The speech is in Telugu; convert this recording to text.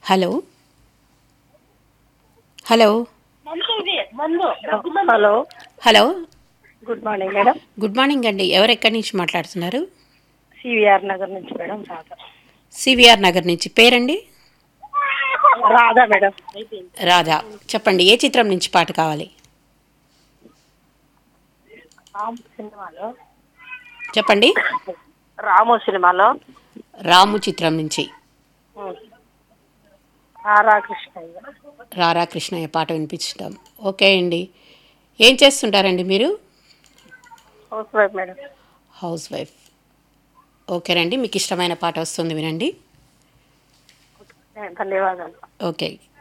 hello hello hello hello good morning madam good morning అండి ఎవరు ఎక్కడి నుంచి మాట్లాడుతున్నారు సివిఆర్ నగర్ నుంచి మేడం రాధా సివిఆర్ నగర్ నుంచి పేరండి రాధా మేడం రాధా చెప్పండి ఏ చిత్రం నుంచి పాట కావాలి రాము సినిమాలో చెప్పండి రాము సినిమాలో రాము చిత్రం నుంచి ఆరా కృష్ణయ్య రారా కృష్ణయ్య పాట వినిపించడం ఓకే అండి ఏం చేస్తుంటారండి మీరు housewife madam housewife ఓకేనండి మీకు ఇష్టమైన పాట వస్తుంది వినండి ధన్యవాదాలు ఓకే